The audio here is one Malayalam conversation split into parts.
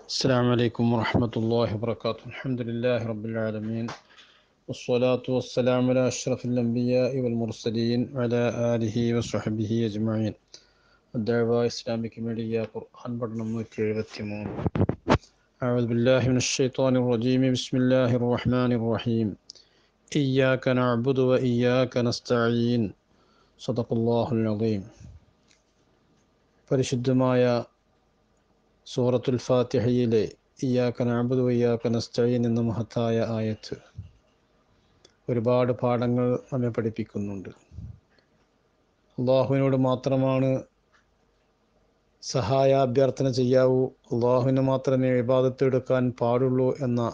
السلام عليكم ورحمة الله وبركاته الحمد لله رب العالمين والصلاة والسلام على أشرف الأنبياء والمرسلين وعلى آله وصحبه أجمعين الدعوة إسلامك ميديا قرآن برنامج 73 أعوذ بالله من الشيطان الرجيم بسم الله الرحمن الرحيم إياك نعبد وإياك نستعين صدق الله العظيم പരിശുദ്ധമായ സൂറത്തുൽ ഫാത്തിഹയിലെ ഇയാക്ക നഅബുദു വയ്യാക്ക നസ്തഈൻ എന്ന മഹത്തായ ആയത്ത് ഒരുപാട് പാഠങ്ങൾ നമ്മെ പഠിപ്പിക്കുന്നുണ്ട് അള്ളാഹുവിനോട് മാത്രമാണ് സഹായാഭ്യർത്ഥന ചെയ്യാവൂ അള്ളാഹുവിന് മാത്രമേ വിവാദത്ത് എടുക്കാൻ പാടുള്ളൂ എന്ന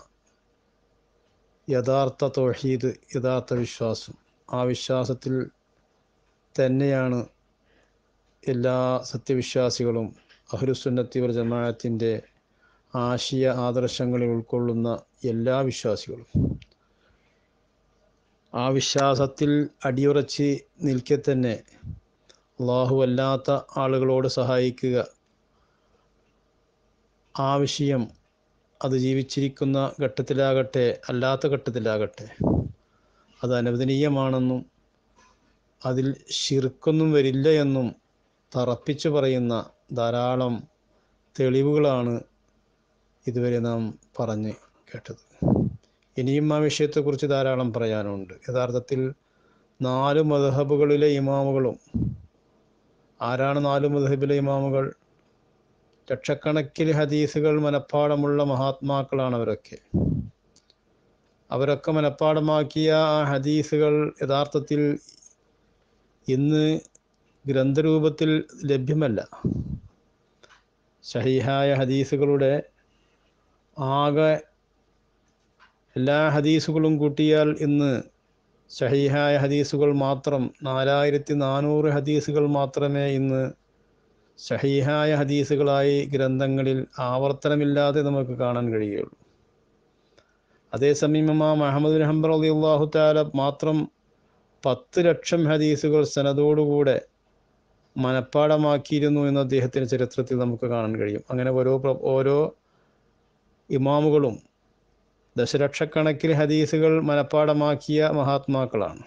യഥാർത്ഥ തൗഹീദ് യഥാർത്ഥ വിശ്വാസം ആ വിശ്വാസത്തിൽ തന്നെയാണ് എല്ലാ സത്യവിശ്വാസികളും അഹ്ലുസുന്നത്തി വൽ ജമാഅത്തിൻ്റെ ആശയ ആദർശങ്ങളിൽ ഉൾക്കൊള്ളുന്ന എല്ലാ വിശ്വാസികളും ആ വിശ്വാസത്തിൽ അടിയുറച്ച് നിൽക്കെ തന്നെ അള്ളാഹു അല്ലാത്ത ആളുകളോട് സഹായിക്കുക ആ വിഷയം അത് ജീവിച്ചിരിക്കുന്ന ഘട്ടത്തിലാകട്ടെ അല്ലാത്ത ഘട്ടത്തിലാകട്ടെ അത് അനുവദനീയമാണെന്നും അതിൽ ശിർക്കൊന്നും വരില്ല എന്നും തറപ്പിച്ചു പറയുന്ന ധാരാളം തെളിവുകളാണ് ഇതുവരെ നാം പറഞ്ഞ് കേട്ടത് ഇനിയും ആ വിഷയത്തെക്കുറിച്ച് ധാരാളം പറയാനുണ്ട് യഥാർത്ഥത്തിൽ നാല് മധഹബുകളിലെ ഇമാമുകളും ആരാണ് നാല് മധഹബിലെ ഇമാമുകൾ ലക്ഷക്കണക്കിന് ഹദീസുകൾ മനഃപ്പാടമുള്ള മഹാത്മാക്കളാണ് അവരൊക്കെ അവരൊക്കെ മനഃപ്പാടമാക്കിയ ആ ഹദീസുകൾ യഥാർത്ഥത്തിൽ ഇന്ന് ഗ്രന്ഥരൂപത്തിൽ ലഭ്യമല്ല സഹിഹായ ഹദീസുകളുടെ ആകെ എല്ലാ ഹദീസുകളും കൂട്ടിയാൽ ഇന്ന് സഹിഹായ ഹദീസുകൾ മാത്രം നാലായിരത്തി നാനൂറ് ഹദീസുകൾ മാത്രമേ ഇന്ന് സഹിഹായ ഹദീസുകളായി ഗ്രന്ഥങ്ങളിൽ ആവർത്തനമില്ലാതെ നമുക്ക് കാണാൻ കഴിയുള്ളൂ അതേസമയം ഇമാം അഹമ്മദ് ബിൻ ഹംബർ അലി അള്ളാഹു താല മാത്രം പത്ത് ലക്ഷം ഹദീസുകൾ സനതോടുകൂടെ മനഃപ്പാടമാക്കിയിരുന്നു എന്ന് അദ്ദേഹത്തിൻ്റെ ചരിത്രത്തിൽ നമുക്ക് കാണാൻ കഴിയും അങ്ങനെ ഓരോ ഓരോ ഇമാമുകളും ദശലക്ഷക്കണക്കിന് ഹദീസുകൾ മനഃപ്പാടമാക്കിയ മഹാത്മാക്കളാണ്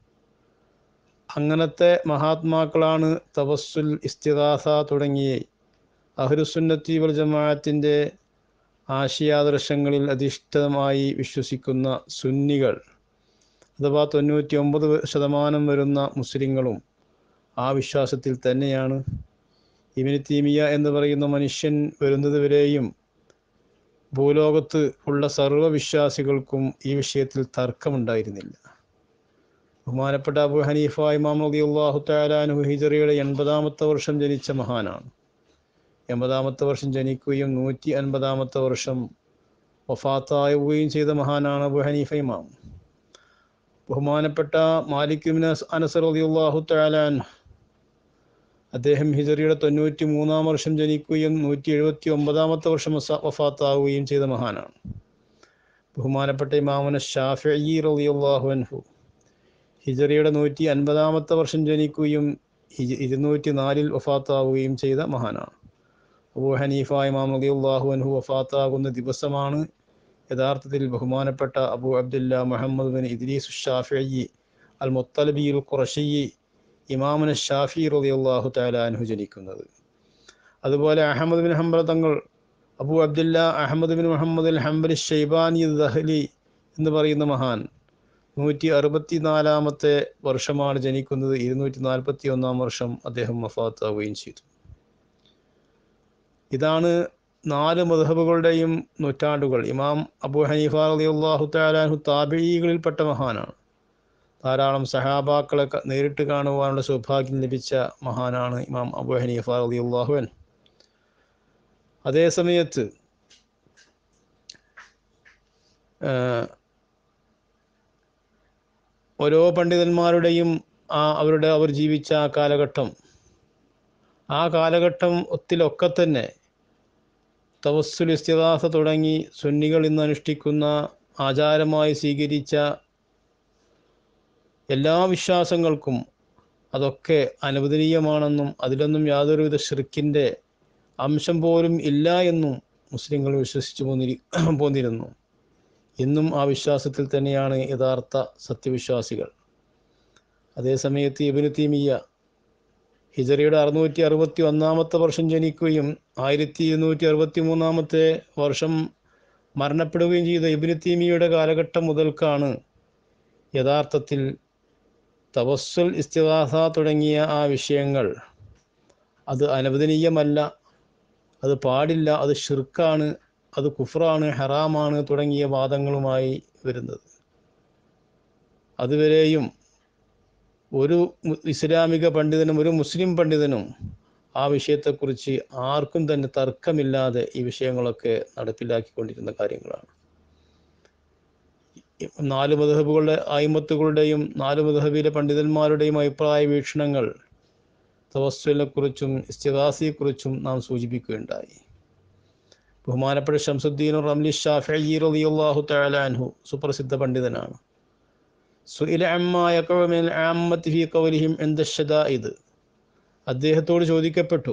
അങ്ങനത്തെ മഹാത്മാക്കളാണ് തവസ്സുൽ ഇസ്തിദാസ തുടങ്ങിയ അഹ്ലുസുന്നത്തി വൽ ജമാഅത്തിൻ്റെ ആശയാദർശങ്ങളിൽ അധിഷ്ഠിതമായി വിശ്വസിക്കുന്ന സുന്നികൾ അഥവാ തൊണ്ണൂറ്റി ഒമ്പത് ശതമാനം വരുന്ന മുസ്ലിങ്ങളും ആ വിശ്വാസത്തിൽ തന്നെയാണ് ഇബിന് തീമിയ എന്ന് പറയുന്ന മനുഷ്യൻ വരുന്നത് വരെയും ഭൂലോകത്ത് ഉള്ള സർവ്വവിശ്വാസികൾക്കും ഈ വിഷയത്തിൽ തർക്കമുണ്ടായിരുന്നില്ല ബഹുമാനപ്പെട്ട അബു ഹനീഫ ഇമാം റബി അള്ളാഹു താലാനു ഹിജറിയുടെ എൺപതാമത്തെ വർഷം ജനിച്ച മഹാനാണ് എൺപതാമത്തെ വർഷം ജനിക്കുകയും നൂറ്റി അൻപതാമത്തെ വർഷം വഫാത്താവുകയും ചെയ്ത മഹാനാണ് അബു ഹനീഫ ഇമാം ബഹുമാനപ്പെട്ട മാലിക് അനസർ റബി അള്ളാഹു താലാൻ അദ്ദേഹം ഹിജറിയുടെ തൊണ്ണൂറ്റി മൂന്നാം വർഷം ജനിക്കുകയും നൂറ്റി എഴുപത്തി ഒമ്പതാമത്തെ വർഷം വഫാത്താവുകയും ചെയ്ത മഹാനാണ് ബഹുമാനപ്പെട്ട ഇമാമുന ഷാഫി റളിയല്ലാഹു അൻഹു ഹിജറിയുടെ നൂറ്റി അൻപതാമത്തെ വർഷം ജനിക്കുകയും ഇരുന്നൂറ്റി നാലിൽ വഫാത്താവുകയും ചെയ്ത മഹാനാണ് അബൂ ഹനീഫ ഇമാം റളിയല്ലാഹു അൻഹു വഫാത്താകുന്ന ദിവസമാണ് യഥാർത്ഥത്തിൽ ബഹുമാനപ്പെട്ട Abu Abdullah Muhammad bin Idris Shafi al Muttalibi al Qurashi ഇമാമുന ഷാഫി റളിയല്ലാഹു തആല അൻഹു ജനിക്കുന്നത് അതുപോലെ അഹമ്മദ് ബിൻ ഹംബൽ തങ്ങൾ Abu Abdullah Ahmad bin Muhammad al Hanbal Shaybani Dhuhli എന്ന് പറയുന്ന മഹാൻ നൂറ്റി അറുപത്തി നാലാമത്തെ വർഷമാണ് ജനിക്കുന്നത് ഇരുന്നൂറ്റി നാൽപ്പത്തി ഒന്നാം വർഷം അദ്ദേഹം വഫാത്താവുകയും ചെയ്തു ഇതാണ് നാല് മധബുകളുടെയും നൂറ്റാണ്ടുകൾ ഇമാം അബു ഹനീഫ റളിയല്ലാഹു തആലാഹു താബിഈകളിൽപ്പെട്ട മഹാനാണ് ധാരാളം സഹാബാക്കളെ നേരിട്ട് കാണുവാനുള്ള സൗഭാഗ്യം ലഭിച്ച മഹാനാണ് ഇമാം അബു ഹനീഫ റളിയല്ലാഹു അൻ അതേ സമയത്ത് ഓരോ പണ്ഡിതന്മാരുടെയും ആ അവരുടെ അവർ ജീവിച്ച ആ കാലഘട്ടം ആ കാലഘട്ടം ഒത്തിലൊക്കെ തന്നെ തവസ്സുൽ ഇസ്തിദാസ തുടങ്ങി സുന്നികൾ ഇന്ന് അനുഷ്ഠിക്കുന്ന ആചാരമായി സ്വീകരിച്ച എല്ലാ വിശ്വാസങ്ങൾക്കും അതൊക്കെ അനുവദനീയമാണെന്നും അതിലൊന്നും യാതൊരുവിധ ഷിർക്കിൻ്റെ അംശം പോലും ഇല്ല എന്നും മുസ്ലിങ്ങൾ വിശ്വസിച്ചു പോന്നിരി പോന്നിരുന്നു ഇന്നും ആ വിശ്വാസത്തിൽ തന്നെയാണ് യഥാർത്ഥ സത്യവിശ്വാസികൾ അതേസമയത്ത് ഇബിന് തീമിയ ഹിജറിയുടെ അറുന്നൂറ്റി അറുപത്തി ഒന്നാമത്തെ വർഷം ജനിക്കുകയും ആയിരത്തി ഇരുന്നൂറ്റി അറുപത്തി മൂന്നാമത്തെ വർഷം മരണപ്പെടുകയും ചെയ്ത ഇബിന് തീമിയുടെ കാലഘട്ടം മുതൽക്കാണ് യഥാർത്ഥത്തിൽ തവസ്സുൽ ഇസ്തിഹാസ തുടങ്ങിയ ആ വിഷയങ്ങൾ അത് അനുവദനീയമല്ല അത് പാടില്ല അത് ഷിർക്കാണ് അത് കുഫറാണ് ഹറാമാണ് തുടങ്ങിയ വാദങ്ങളുമായി വരുന്നത് അതുവരെയും ഒരു ഇസ്ലാമിക പണ്ഡിതനും ഒരു മുസ്ലിം പണ്ഡിതനും ആ വിഷയത്തെക്കുറിച്ച് ആർക്കും തന്നെ തർക്കമില്ലാതെ ഈ വിഷയങ്ങളൊക്കെ നടപ്പിലാക്കിക്കൊണ്ടിരുന്ന കാര്യങ്ങളാണ് നാല് മധഹബുകളുടെ ആയിമത്തുകളുടെയും നാല് മധഹബിലെ പണ്ഡിതന്മാരുടെയും അഭിപ്രായ വീക്ഷണങ്ങൾ തവസ്വലിനെക്കുറിച്ചും ഇസ്തിഹാസിയെക്കുറിച്ചും നാം സൂചിപ്പിക്കുകയുണ്ടായി ബഹുമാനപ്പെട്ട ഷംസുദ്ദീൻ റംലി ഷാഫി റളിയല്ലാഹു തആല അൻഹു സുപ്രസിദ്ധ പണ്ഡിതനാണ് സുഇല അമ്മാ യഖഉ മിനൽ ആമ്മത്തി ഫീ ഖൗലിഹിം ഇൻദ ഷദായിദ് അദ്ദേഹത്തോട് ചോദിക്കപ്പെട്ടു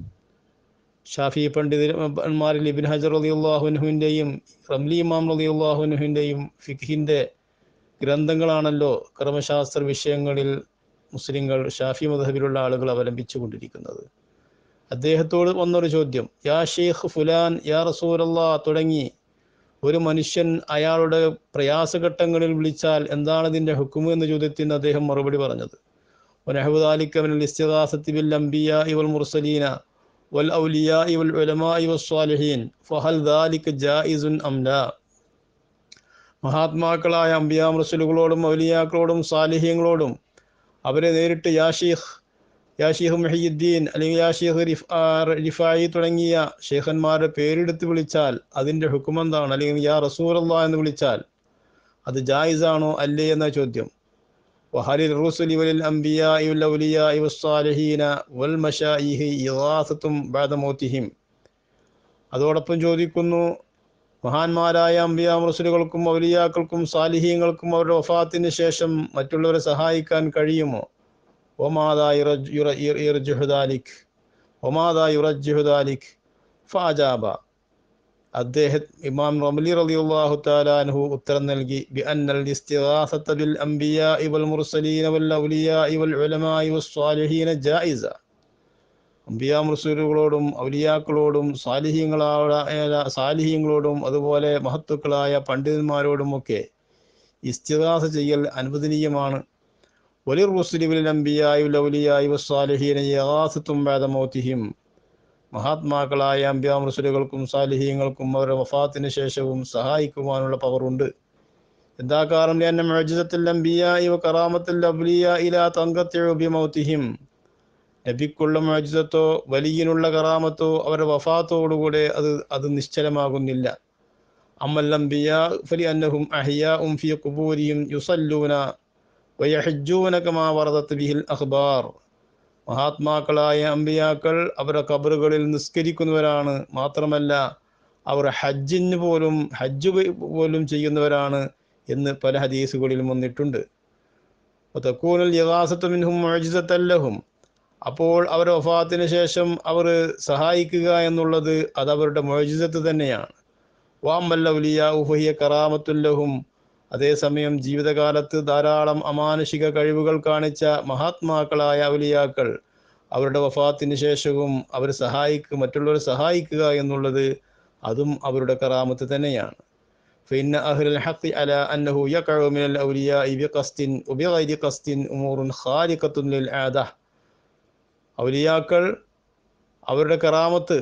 ഷാഫി പണ്ഡിതന്മാരിൽ ഇബിൻ ഹജർ റളിയല്ലാഹുവിൻ്റെയും റംലി ഇമാം റളിയല്ലാഹുവിൻ്റെയും ഫിഖിൻ്റെ ഗ്രന്ഥങ്ങളാണല്ലോ കർമ്മശാസ്ത്ര വിഷയങ്ങളിൽ മുസ്ലിങ്ങൾ ഷാഫി മധബിലുള്ള ആളുകൾ അവലംബിച്ചു കൊണ്ടിരിക്കുന്നത് അദ്ദേഹത്തോട് വന്നൊരു ചോദ്യം യാ ഷെയ്ഖ് ഫുലാൻ യാ റസൂലല്ലാ തുടങ്ങി ഒരു മനുഷ്യൻ അയാളുടെ പ്രയാസഘട്ടങ്ങളിൽ വിളിച്ചാൽ എന്താണ് ഇതിൻ്റെ ഹുക്കുമ് എന്ന ചോദ്യത്തിന് അദ്ദേഹം മറുപടി പറഞ്ഞത് വനഹുദാലിക്കവനിൽ ഇസ്തിഹാസത്തി ബിൽ അംബിയ ഇവൽ മുർസലീന വൽ ഔലിയ ഇവൽ ഉലമാ ഇവൽ സ്വാലിഹീൻ ഫഹൽ ദാലിക്ക് ജായിസുൻ അംല മഹാത്മാക്കളായ അംബിയ മുർസലുകളോടും ഔലിയാക്കളോടും സാലിഹ്യങ്ങളോടും അവരെ നേരിട്ട് യാ ഷീഖ് യാ ഷീഖ് മുഹിയുദ്ദീൻ അല്ലെങ്കിൽ യാ ഷീഖ് റിഫ് റിഫായി തുടങ്ങിയ ഷേഖന്മാരുടെ പേരെടുത്ത് വിളിച്ചാൽ അതിൻ്റെ ഹുക്കുമെന്താണ് അല്ലെങ്കിൽ യാ റസൂറല്ല എന്ന് വിളിച്ചാൽ അത് ജായിസാണോ അല്ലേ എന്ന ചോദ്യം വഹലിൽ റുസുലി വലിൽ അംബിയ ഉലൗലിയ വസ്സാലിഹീന വൽ മഷായിഹി ഇറാസത്തും ബാദമോത്തിഹിം അതോടൊപ്പം ചോദിക്കുന്നു മഹാന്മാരായ അംബിയ മുറസുലുകൾക്കും ഔലിയാക്കൾക്കും സാലിഹീങ്ങൾക്കും അവരുടെ വഫാത്തിന് ശേഷം മറ്റുള്ളവരെ സഹായിക്കാൻ കഴിയുമോ ഒമാതാ യുറജുഹുദാലിക് ഒമാതാ യുറജുഹുദാലിക് ഫാജാബ അദ്ദേഹം ഇമാം റമലി റളിയല്ലാഹു തആല അൻഹു ഉത്തരം നൽകി ബി അന്നൽ ഇസ്തിഗാസത ബിൽ അംബിയാഇ വൽ മുർസലീന വൽ ഔലിയാഇ വൽ ഉലമാഇ വസ്സാലിഹീന ജായിസ അംബിയാ മുർസലുകളോടും ഔലിയാക്കളോടും സാലിഹ്യങ്ങളായ സാലിഹ്യങ്ങളോടും അതുപോലെ മഹത്തുക്കളായ പണ്ഡിതന്മാരോടുമൊക്കെ ഇസ്തിഗാസ ചെയ്യൽ അനുവദനീയമാണ് വലിർ റുസുലി വൽ അംബിയാഇ വൽ ഔലിയാഇ വസ്സാലിഹീന യഗാസത്തും ബഅദ മൗതിഹിം മഹാത്മാക്കളായ അമ്പ്യാമൃസുലുകൾക്കും സാലിഹീങ്ങൾക്കും അവരുടെ വഫാത്തിന് ശേഷവും സഹായിക്കുവാനുള്ള പവറുണ്ട് എന്താ കാരണം എന്നെ മജിദത്തിൽ അംബിയ ഇവ കറാമത്തിൽ അബ്ലിയ ഇല തങ്കത്തിഴുബിമൗത്തിഹിം നബിക്കുള്ള മജിദത്തോ വലിയനുള്ള കറാമത്തോ അവരുടെ വഫാത്തോടുകൂടെ അത് അത് നിശ്ചലമാകുന്നില്ല അമ്മല്ലംബിയ ഫലി അന്നഹും അഹിയ ഉം ഫി കുബൂരിയും യുസല്ലൂന വയഹജ്ജൂന കമാ വറദത്ത് ബിഹിൽ അഖ്ബാർ മഹാത്മാക്കളായ അമ്പിയാക്കൾ അവരുടെ കബറുകളിൽ നിസ്കരിക്കുന്നവരാണ് മാത്രമല്ല അവർ ഹജ്ജിന് പോലും ഹജ്ജ് പോലും ചെയ്യുന്നവരാണ് എന്ന് പല ഹദീസുകളിലും വന്നിട്ടുണ്ട് തക്കൂനൽ യഥാസത്വ മിൻഹും മൊഴിതത്തല്ലഹും അപ്പോൾ അവർ വഫാത്തിന് ശേഷം അവർ സഹായിക്കുക എന്നുള്ളത് അത് അവരുടെ മൊഴിതത്ത് തന്നെയാണ് വാമല്ലൗലിയ ഉഫഹിയ കറാമത്തുല്ലഹും അതേസമയം ജീവിതകാലത്ത് ധാരാളം അമാനുഷിക കഴിവുകൾ കാണിച്ച മഹാത്മാക്കളായ ഔലിയാക്കൾ അവരുടെ വഫാത്തിന് ശേഷവും അവർ സഹായിക്കുക മറ്റുള്ളവരെ സഹായിക്കുക എന്നുള്ളത് അതും അവരുടെ കറാമത്ത് തന്നെയാണ് فإن أهل الحق على أنه يقع من الأولياء بقصد وبغير قصد أمور خارقة للعادة ഔലിയാക്കൾ അവരുടെ കറാമത്ത്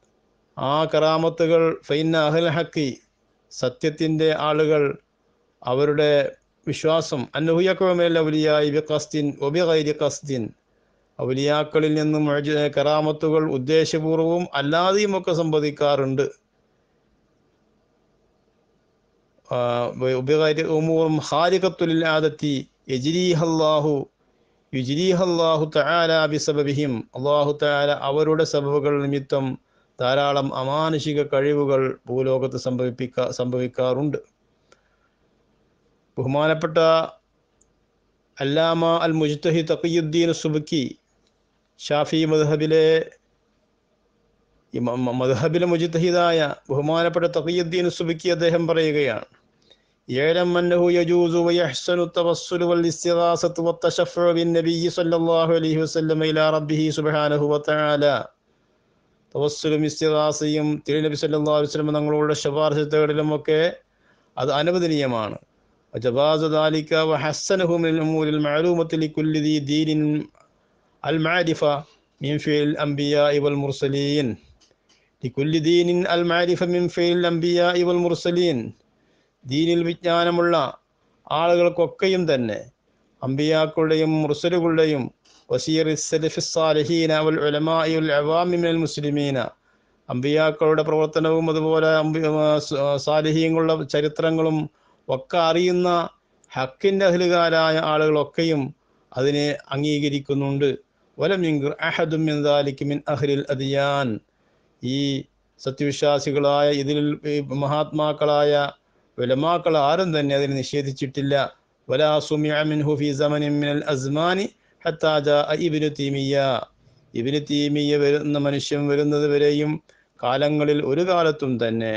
ആ കറാമത്തുകൾ ഫൈന അഹൽ ഹക്കി സത്യത്തിൻ്റെ ആളുകൾ അവരുടെ വിശ്വാസം അന്നുഹുയക്കുമേൽ ഔലിയായി ബി കസ്തിൻ ഒബിഗൈരി കസ്തിൻ ഔലിയാക്കളിൽ നിന്നും കറാമത്തുകൾ ഉദ്ദേശപൂർവവും അല്ലാതെയും ഒക്കെ സംഭവിക്കാറുണ്ട് ഉപകാരി ഉമൂറും ഹാരികത്തുലിൽ ആദത്തി യജിരീഹല്ലാഹു യുജിരീഹല്ലാഹു തആല ബിസബബിഹിം അള്ളാഹു തആല അവരുടെ സബബുകൾ നിമിത്തം ധാരാളം അമാനുഷിക കഴിവുകൾ ഭൂലോകത്ത് സംഭവിപ്പിക്കാ സംഭവിക്കാറുണ്ട് ബഹുമാനപ്പെട്ട അല്ലാമ അൽ മുജ്തഹി തഖിയുദ്ദീൻ സുബക്കി ഷാഫി മദ്ഹബിലെ ഈ മദ്ഹബിലെ മുജിത്തഹിദായ ബഹുമാനപ്പെട്ട തഖിയുദ്ദീൻ സുബിക്കി അദ്ദേഹം പറയുകയാണ് يعلم أنه يجوز ويحسن التوسل والاستغاثة والتشفع بالنبي صلى الله عليه وسلم إلى ربه سبحانه وتعالى തവസ്സുലും ഇസ്തിഹാസയും തിരുനബി സല്ലാ വസ്ലം തങ്ങളുടെ ശുപാർശ തേടലുമൊക്കെ അത് അനുവദനീയമാണ് وجواز ذلك وحسنه من الأمور المعلومة لكل ذي دين المعرفة من فعل الأنبياء والمرسلين لكل دين المعرفة من فعل الأنبياء والمرسلين ദീനിൽ വിജ്ഞാനമുള്ള ആളുകൾക്കൊക്കെയും തന്നെ അമ്പിയാക്കളുടെയും മുർസലുകളുടെയും വസീർ സാലിഹീന വൽ ഉലമായി വൽ അവാമി മിനൽ മുസ്ലിമീന അമ്പിയാക്കളുടെ പ്രവർത്തനവും അതുപോലെ അമ്പി സാലിഹീങ്ങളുടെ ചരിത്രങ്ങളും ഒക്കെ അറിയുന്ന ഹക്കിൻ്റെ അഹ്ലുകാരായ ആളുകളൊക്കെയും അതിനെ അംഗീകരിക്കുന്നുണ്ട് വലമിങ്കർ അഹദും മിൻ ദാലിക് മിൻ അഹ്ലിൽ അദിയാൻ ഈ സത്യവിശ്വാസികളായ ഇതിൽ മഹാത്മാക്കളായ ഉലമാക്കൾ ആരും തന്നെ അതിനെ നിഷേധിച്ചിട്ടില്ല വലാ സുമിഅ മിൻഹു ഫി സമനിൻ മിനൽ അസ്മാനി ഹത്താ ജാഅ ഇബ്നു തീമിയ ഇബ്നു തീമിയ വരുന്ന മനുഷ്യൻ വരുന്നത് വരെയും കാലങ്ങളിൽ ഒരു കാലത്തും തന്നെ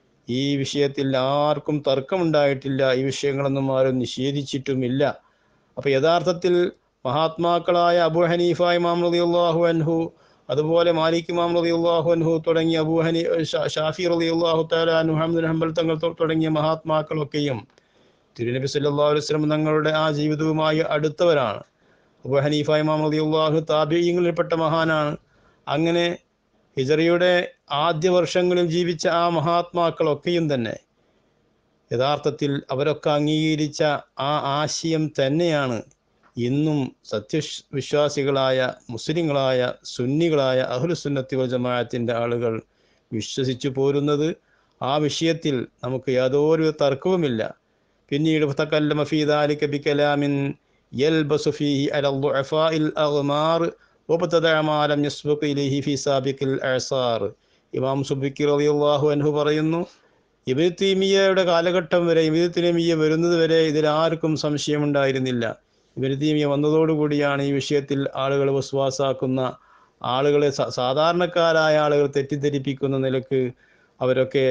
ഈ വിഷയത്തിൽ ആർക്കും തർക്കമുണ്ടായിട്ടില്ല ഈ വിഷയങ്ങളൊന്നും ആരും നിഷേധിച്ചിട്ടുമില്ല അപ്പോൾ യഥാർത്ഥത്തിൽ മഹാത്മാക്കളായ അബു ഹനീഫ ഇമാം റളിയല്ലാഹു അൻഹു അതുപോലെ മാലിക് ഇമാം റളിയല്ലാഹു അൻഹു തുടങ്ങിയ അബൂ ഹനി ഷാഫി റളിയല്ലാഹു തആല അൻഹു ഹംദുൽ ഹംബൽ തങ്ങൾ തുടങ്ങിയ മഹാത്മാക്കളൊക്കെയും തിരുനബി സല്ലല്ലാഹു അലൈഹി വസല്ലം തങ്ങളുടെ ആ ജീവിതവുമായി അടുത്തവരാണ് അബൂ ഹനീഫ ഇമാം റളിയല്ലാഹു താബിഈങ്ങളിൽപ്പെട്ട മഹാനാണ് അങ്ങനെ ഹിജറിയുടെ ആദ്യ വർഷങ്ങളിൽ ജീവിച്ച ആ മഹാത്മാക്കളൊക്കെയും തന്നെ യഥാർത്ഥത്തിൽ അവരൊക്കെ അംഗീകരിച്ച ആ ആശയം തന്നെയാണ് ഇന്നും സത്യവിശ്വാസികളായ മുസ്ലിങ്ങളായ സുന്നികളായ അഹ്ലുസുന്നത്തി വൽ ജമാഅത്തിൻ്റെ ആളുകൾ വിശ്വസിച്ചു പോരുന്നത് ആ വിഷയത്തിൽ നമുക്ക് യാതൊരു തർക്കവുമില്ല പിന്നീട് തക്കല്ലമ ഫീ ദാലിക ബികലാമിൻ യൽബസു ഫീഹി അല ദുഅഫാഇൽ അഗ്മാർ وابتدع ما لم يسبق إليه في سابق الأعصار ഇമാം സുബിക്കി റളിയല്ലാഹു അൻഹു പറയുന്നു ഇബിന് തീമിയയുടെ കാലഘട്ടം വരെ ഇബിന് തീമിയ വരുന്നത് വരെ ഇതിൽ ആർക്കും സംശയമുണ്ടായിരുന്നില്ല ഇബിന് തീമിയ വന്നതോടുകൂടിയാണ് ഈ വിഷയത്തിൽ ആളുകൾ വിശ്വാസാക്കുന്ന ആളുകളെ സാധാരണക്കാരായ ആളുകൾ തെറ്റിദ്ധരിപ്പിക്കുന്ന നിലക്ക് അവരൊക്കെ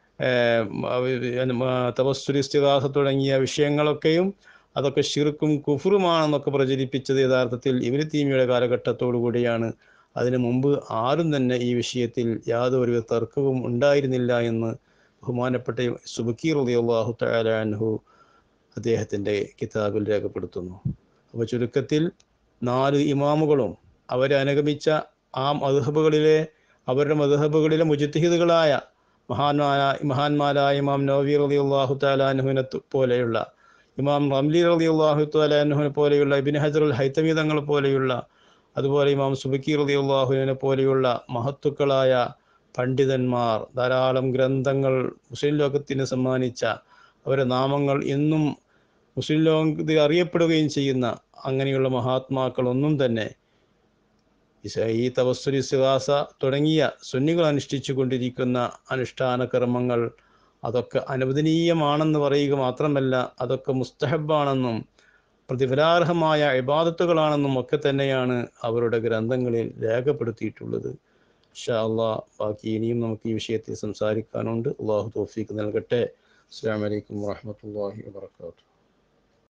തപസ്സുരിസ്തികാസ തുടങ്ങിയ വിഷയങ്ങളൊക്കെയും അതൊക്കെ ഷിർക്കും കുഫറുമാണെന്നൊക്കെ പ്രചരിപ്പിച്ചത് യഥാർത്ഥത്തിൽ ഇവര് തീമിയുടെ കാലഘട്ടത്തോടു കൂടിയാണ് അതിനു മുമ്പ് ആരും തന്നെ ഈ വിഷയത്തിൽ യാതൊരു തർക്കവും ഉണ്ടായിരുന്നില്ല എന്ന് ബഹുമാനപ്പെട്ട സുബക്കീർ റളിയല്ലാഹു തആല അൻഹു അദ്ദേഹത്തിൻ്റെ കിതാബിൽ രേഖപ്പെടുത്തുന്നു അപ്പോൾ ചുരുക്കത്തിൽ നാല് ഇമാമുകളും അവരെ അനുഗമിച്ച ആ മധുഹബുകളിലെ അവരുടെ മധുഹബുകളിലെ മുജിത്തഹിദുകളായ മഹാന്മാരായ മഹാന്മാരായ ഇമാം നവീർ റളിയല്ലാഹു തആല അൻഹുവിനെ പോലെയുള്ള ഇമാം റംലി റലി അള്ളാഹു തലാഹുവിനെ പോലെയുള്ള ഇബിൻ ഹജറുൽ ഹൈത്തമി തങ്ങൾ പോലെയുള്ള അതുപോലെ ഇമാം സുബക്കി റലി അള്ളാഹുവിനെ പോലെയുള്ള മഹത്തുക്കളായ പണ്ഡിതന്മാർ ധാരാളം ഗ്രന്ഥങ്ങൾ മുസ്ലിം ലോകത്തിന് സമ്മാനിച്ച അവരുടെ നാമങ്ങൾ ഇന്നും മുസ്ലിം ലോകത്തിൽ അറിയപ്പെടുകയും ചെയ്യുന്ന അങ്ങനെയുള്ള മഹാത്മാക്കളൊന്നും തന്നെ ഈ തവസ്സുരി സിവാസ തുടങ്ങിയ സുന്നികൾ അനുഷ്ഠിച്ചു കൊണ്ടിരിക്കുന്ന അനുഷ്ഠാന കർമ്മങ്ങൾ അതൊക്കെ അനുവദനീയമാണെന്ന് പറയുക മാത്രമല്ല അതൊക്കെ മുസ്തഹബാണെന്നും പ്രതിഫലാർഹമായ ഇബാദത്തുകളാണെന്നും ഒക്കെ തന്നെയാണ് അവരുടെ ഗ്രന്ഥങ്ങളിൽ രേഖപ്പെടുത്തിയിട്ടുള്ളത് ഷാ അള്ളാ ബാക്കി ഇനിയും നമുക്ക് ഈ വിഷയത്തിൽ സംസാരിക്കാനുണ്ട് അള്ളാഹു തോഫീക്ക് നൽകട്ടെ അസ്സാം വലൈക്കും വാഹമത്തല്ലാഹി വാത്തു